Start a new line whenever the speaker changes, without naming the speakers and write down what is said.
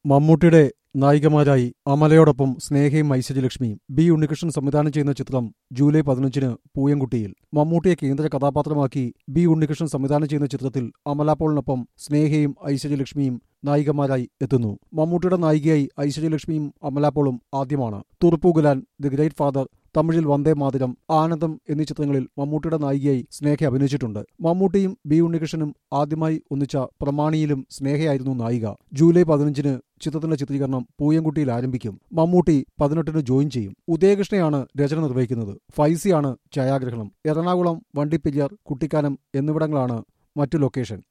മമ്മൂട്ടിയുടെ നായികമാരായി അമലയോടൊപ്പം സ്നേഹയും ഐശ്വര്യലക്ഷ്മിയും ബി ഉണ്ണികൃഷ്ണൻ സംവിധാനം ചെയ്യുന്ന ചിത്രം ജൂലൈ പതിനഞ്ചിന് പൂയംകുട്ടിയിൽ മമ്മൂട്ടിയെ കേന്ദ്ര കഥാപാത്രമാക്കി ബി ഉണ്ണികൃഷ്ണൻ സംവിധാനം ചെയ്യുന്ന ചിത്രത്തിൽ അമല പോളിനൊപ്പം സ്നേഹയും ഐശ്വര്യലക്ഷ്മിയും നായികമാരായി എത്തുന്നു മമ്മൂട്ടിയുടെ നായികയായി ഐശ്വര്യലക്ഷ്മിയും അമല പോളും ആദ്യമാണ് തുറുപ്പുകുലാൻ ദി ഗ്രേറ്റ് ഫാദർ തമിഴിൽ വന്ദേ മാതരം ആനന്ദം എന്നീ ചിത്രങ്ങളിൽ മമ്മൂട്ടിയുടെ നായികയായി സ്നേഹ അഭിനയിച്ചിട്ടുണ്ട് മമ്മൂട്ടിയും ബി ഉണ്ണികൃഷ്ണനും ആദ്യമായി ഒന്നിച്ച പ്രമാണിയിലും സ്നേഹയായിരുന്നു നായിക ജൂലൈ പതിനഞ്ചിന് ചിത്രത്തിന്റെ ചിത്രീകരണം പൂയംകുട്ടിയിൽ ആരംഭിക്കും മമ്മൂട്ടി പതിനെട്ടിന് ജോയിൻ ചെയ്യും ഉദയകൃഷ്ണയാണ് രചന നിർവഹിക്കുന്നത് ഫൈസിയാണ് ഛായാഗ്രഹണം എറണാകുളം വണ്ടിപ്പെരിയാർ കുട്ടിക്കാനം എന്നിവിടങ്ങളാണ് മറ്റു ലൊക്കേഷൻ